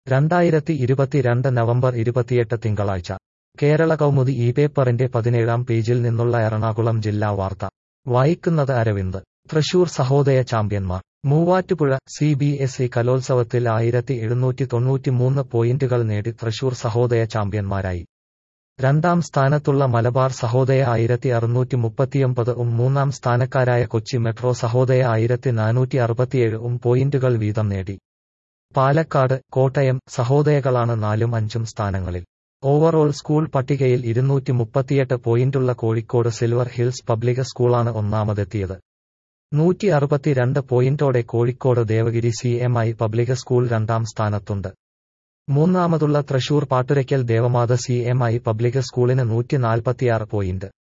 രണ്ടായിരത്തി ഇരുപത്തിരണ്ട് നവംബർ ഇരുപത്തിയെട്ട് തിങ്കളാഴ്ച കേരള കൗമുദി ഈ പേപ്പറിന്റെ പതിനേഴാം പേജിൽ നിന്നുള്ള എറണാകുളം ജില്ലാ വാർത്ത വായിക്കുന്നത് അരവിന്ദ് തൃശൂർ സഹോദയ ചാമ്പ്യന്മാർ Muvattupuzha C B S E കലോത്സവത്തിൽ ആയിരത്തി എഴുന്നൂറ്റി തൊണ്ണൂറ്റിമൂന്ന് പോയിന്റുകൾ നേടി തൃശൂർ സഹോദയ ചാമ്പ്യന്മാരായി രണ്ടാം സ്ഥാനത്തുള്ള മലബാർ സഹോദയ ആയിരത്തി അറുന്നൂറ്റി മുപ്പത്തിയൊമ്പത് ഉം മൂന്നാം സ്ഥാനക്കാരായ കൊച്ചി മെട്രോ സഹോദയ ആയിരത്തി നാനൂറ്റി അറുപത്തിയേഴ് ഉം പോയിന്റുകൾ വീതം നേടി പാലക്കാട് കോട്ടയം സഹോദയകളാണ് നാലും അഞ്ചും സ്ഥാനങ്ങളിൽ ഓവറോൾ സ്കൂൾ പട്ടികയിൽ ഇരുന്നൂറ്റി മുപ്പത്തിയെട്ട് പോയിന്റുള്ള കോഴിക്കോട് സിൽവർ ഹിൽസ് പബ്ലിക് സ്കൂളാണ് ഒന്നാമതെത്തിയത് നൂറ്റി അറുപത്തിരണ്ട് പോയിന്റോടെ Kozhikode Devagiri C M I public school രണ്ടാം സ്ഥാനത്തുണ്ട് മൂന്നാമതുള്ള Thrissur Patturaikkal Devamatha C M I public സ്കൂളിന് നൂറ്റി നാൽപ്പത്തിയാറ് പോയിന്റ്